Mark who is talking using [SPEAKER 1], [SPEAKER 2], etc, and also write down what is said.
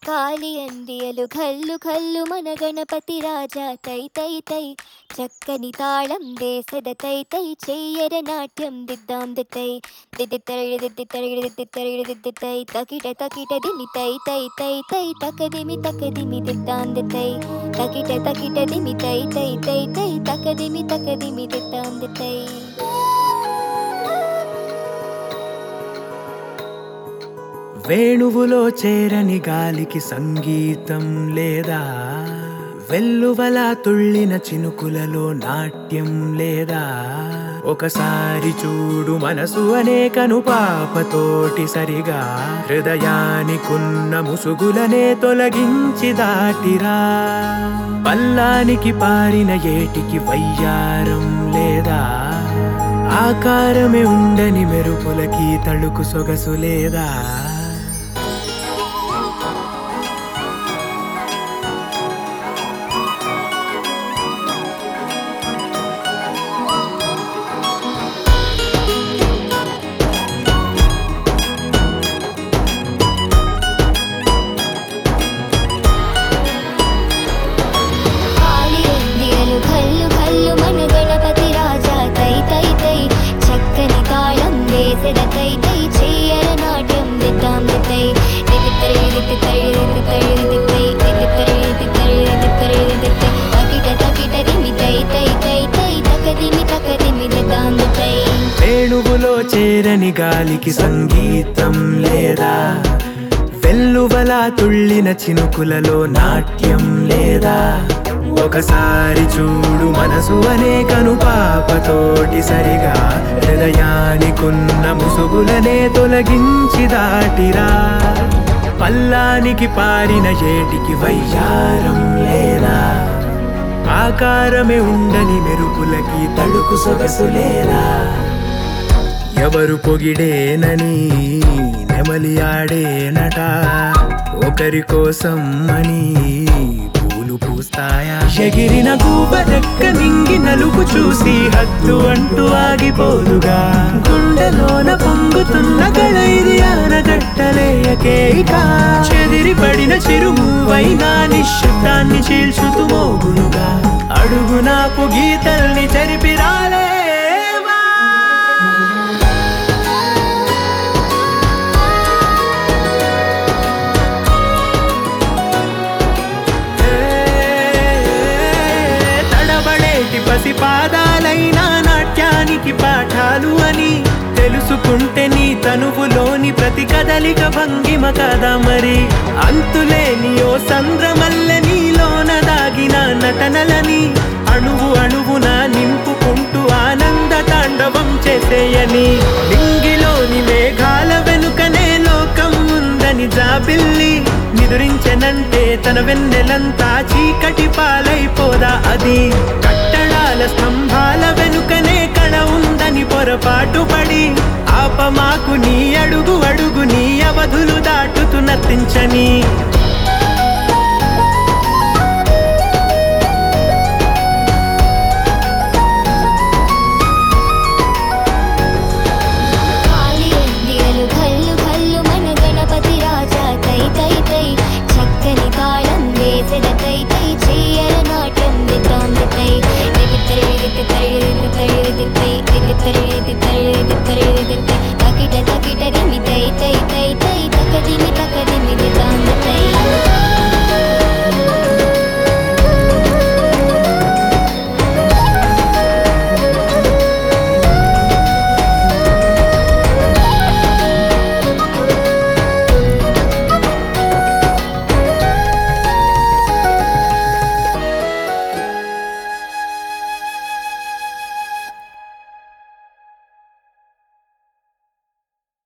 [SPEAKER 1] కాలి అందియలు కల్లు కల్లు మన గణపతి రాజా తై తై తై చక్కని తాళం దేశద తై తై చెయ్యర నాట్యం దిద్దాం దిత్తై దిద్ది తరగిడి దిద్ది తరగిడి దిద్ది తరగిడి దిద్ది తై తకిట తకిట దిమి తై తై తై తై తకదిమి తకదిమి దిద్దాం దిత్తై తకిట తకిట దిమి తై తై తై తై తకదిమి తకదిమి దిద్దాం దిత్తై
[SPEAKER 2] వేణువులో చేరని గాలికి సంగీతం లేదా వెల్లువల తుళ్ళిన చినుకులలో నాట్యం లేదా ఒకసారి చూడు మనసు అనేకను పాపతోటి సరిగా హృదయానికున్న ముసుగులనే తొలగించి దాటిరా పల్లానికి పారిన ఏటికి వయ్యారం లేదా ఆకారమే ఉండని మెరుపులకి తళుకు సొగసు లేదా
[SPEAKER 1] కాలి అందియలు కల్లు కల్లు మన గణపతి రాజా తై తై తై చక్కని తాళం వేసెద తై తై చెయ్యర నాట్యం దిద్దాం దిత్తై దిద్ది తరిగి దిద్ది తరిగి దిద్ది తరిగి దిత్తై దిద్ది తరిగి దిద్ది తరిగి దిద్ది తరిగి దిత్తై తకిట తకిట దిమి తై తై తై తై తకదిమి తకదిమి దిద్దాం దిత్తై
[SPEAKER 2] వేణువులో చేరని గాలికి సంగీతం లేదా వెల్లువల తుళ్ళిన చినుకులలో నాట్యం లేదా ఒకసారి చూడు మనసు అనేకను పాపతోటి సరిగా హృదయానికున్న ముసుగులనే తొలగించి దాటిరా పల్లానికి పారిన ఏటికి వయ్యారం లేదా ఆకారమే ఉండని మెరుపులకి తడుకు సొగసు లేదా ఎవరు పొగిడేనని నెమలి ఆడేనట ఒకరి కోసం అని పూలు పూస్తాయా ఎగిరిన గూబరెక్క నింగి నలుపు చూసి హద్దు అంటూ ఆగిపోదుగా గుండెలోన పొంగుతున్న గడైది ఆనగట్టలేయకేక చెదిరి పడిన చిరుమువైనా నిశ్శబ్దాన్ని చీల్చుతూ మోగునుగా అడుగునా పొగీతల్ని చెరిపి రాలేవా తడబడేటి పసి పాదాలైన నాట్యానికి పాఠాలు అని తెలుసుకుంటే నీ తనువులోని ప్రతి కదలిక భంగిమ కదా మరి అంతులేని ఓ సంద్రమల్లె నీలోన దాగిన నటనలని అణువు అణువున నింపుకుంటూ ఆనంద తాండవం చేసేయని లింగిలోని మేఘాల వెనుకనే లోకం ఉందని జాబిల్లి నిదురించెనంటే తన వెన్నెలంతా చీకటి పాలైపోదా అది కట్టడాల స్తంభాల వెనుకనే కళ ఉందని పొరపాటు పడి ఆపమాకు నీ అడుగు అడుగు నీ అవధులు దాటుతూ నర్తించని